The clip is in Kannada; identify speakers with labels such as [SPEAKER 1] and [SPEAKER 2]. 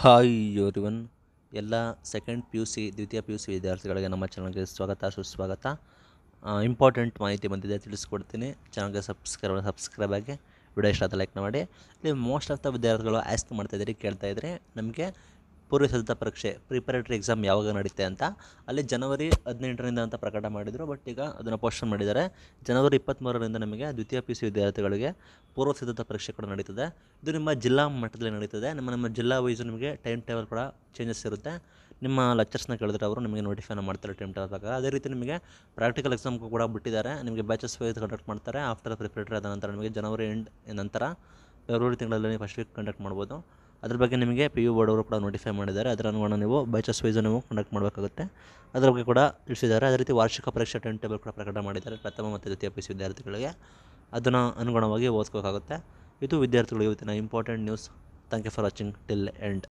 [SPEAKER 1] ಹಾಯ್ ಎವ್ರಿವನ್ ಎಲ್ಲ ಸೆಕೆಂಡ್ ಪಿ ಯು ಸಿ ದ್ವಿತೀಯ ಪಿ ಯು ಸಿ ವಿದ್ಯಾರ್ಥಿಗಳಿಗೆ ನಮ್ಮ ಚಾನಲ್ಗೆ ಸ್ವಾಗತ ಸುಸ್ವಾಗತ ಇಂಪಾರ್ಟೆಂಟ್ ಮಾಹಿತಿ ಬಂದಿದೆ ತಿಳಿಸ್ಕೊಡ್ತೀನಿ ಚಾನಲ್ಗೆ ಸಬ್ಸ್ಕ್ರೈಬ್ ಸಬ್ಸ್ಕ್ರೈಬ್ ಆಗಿ ವಿಡಿಯೋ ಇಷ್ಟ ಆದ ಲೈಕ್ ಮಾಡಿ ಇಲ್ಲಿ ಮೋಸ್ಟ್ ಆಫ್ ದ ವಿದ್ಯಾರ್ಥಿಗಳು ಆಸ್ಕ್ ಮಾಡ್ತಾ ಇದ್ದೀರಿ ಕೇಳ್ತಾ ಇದ್ದರೆ ನಮಗೆ ಪೂರ್ವ ಸಿದ್ಧತಾ ಪರೀಕ್ಷೆ ಪ್ರಿಪರೇಟರಿ ಎಕ್ಸಾಮ್ ಯಾವಾಗ ನಡೀತೆ ಅಂತ ಅಲ್ಲಿ ಜನವರಿ ಹದಿನೆಂಟರಿಂದ ಅಂತ ಪ್ರಕಟ ಮಾಡಿದರು ಬಟ್ ಈಗ ಅದನ್ನು ಪೋಸ್ಟನ್ ಮಾಡಿದ್ದಾರೆ ಜನವರಿ ಇಪ್ಪತ್ತ್ಮೂರರಿಂದ ನಮಗೆ ದ್ವಿತೀಯ ಪಿ ಯು ಸಿ ವಿದ್ಯಾರ್ಥಿಗಳಿಗೆ ಪೂರ್ವ ಸಿದ್ಧತಾ ಪರೀಕ್ಷೆ ಕೂಡ ನಡೀತದೆ ಇದು ನಿಮ್ಮ ಜಿಲ್ಲಾ ಮಟ್ಟದಲ್ಲಿ ನಡೀತದೆ ನಿಮ್ಮ ನಮ್ಮ ಜಿಲ್ಲಾ ವೈಸು ನಿಮಗೆ ಟೈಮ್ ಟೇಬಲ್ ಕೂಡ ಚೇಂಜಸ್ ಇರುತ್ತೆ ನಿಮ್ಮ ಲೆಕ್ಚರ್ಸ್ನ ಕೇಳಿದ್ರೆ ಅವರು ನಿಮಗೆ ನೋಟಿಫೈನ ಮಾಡ್ತಾರೆ ಟೈಮ್ ಟೇಬಲ್ ಪ್ರಕಾರ ಅದೇ ರೀತಿ ನಿಮಗೆ ಪ್ರಾಕ್ಟಿಕಲ್ ಎಕ್ಸಾಮ್ಗೂ ಕೂಡ ಬಿಟ್ಟಿದ್ದಾರೆ ನಿಮಗೆ ಬ್ಯಾಚಸ್ ವೈಸ್ ಕಂಡಕ್ಟ್ ಮಾಡ್ತಾರೆ ಆಫ್ಟರ್ ಪ್ರಿಪರೇಟರಿ ಆದ ನಂತರ ನಿಮಗೆ ಜನವರಿ ಎಂಡ್ ನಂತರ ಫೆಬ್ರವರಿ ತಿಂಗಳಲ್ಲಿ ಫಸ್ಟ್ ವೀಕ್ ಕಂಡಕ್ಟ್ ಮಾಡ್ಬೋದು ಅದ್ರ ಬಗ್ಗೆ ನಿಮಗೆ ಪಿ ಯು ಬೋರ್ಡ್ ಅವರು ಕೂಡ ನೋಟಿಫೈ ಮಾಡಿದ್ದಾರೆ ಅದರ ಅನುಗುಣ ನೀವು ಬ್ಯಾಚಸ್ ವೈಸು ನೀವು ಕಂಡಕ್ಟ್ ಮಾಡಬೇಕಾಗುತ್ತೆ ಅದ್ರ ಬಗ್ಗೆ ಕೂಡ ತಿಳಿಸಿದ್ದಾರೆ ಅದೇ ರೀತಿ ವಾರ್ಷಿಕ ಪರೀಕ್ಷೆ ಟೈಮ್ ಟೇಬಲ್ ಕೂಡ ಪ್ರಕಟ ಮಾಡಿದ್ದಾರೆ ಪ್ರಥಮ ಮತ್ತು ದ್ವಿತೀಯ ಪಿ ಯು ಸಿ ವಿದ್ಯಾರ್ಥಿಗಳಿಗೆ ಅದನ್ನು ಅನುಗುಣವಾಗಿ ಓದ್ಕೋಬೇಕಾಗುತ್ತೆ ಇದು ವಿದ್ಯಾರ್ಥಿಗಳು ಇವತ್ತಿನ important news thank you for watching till end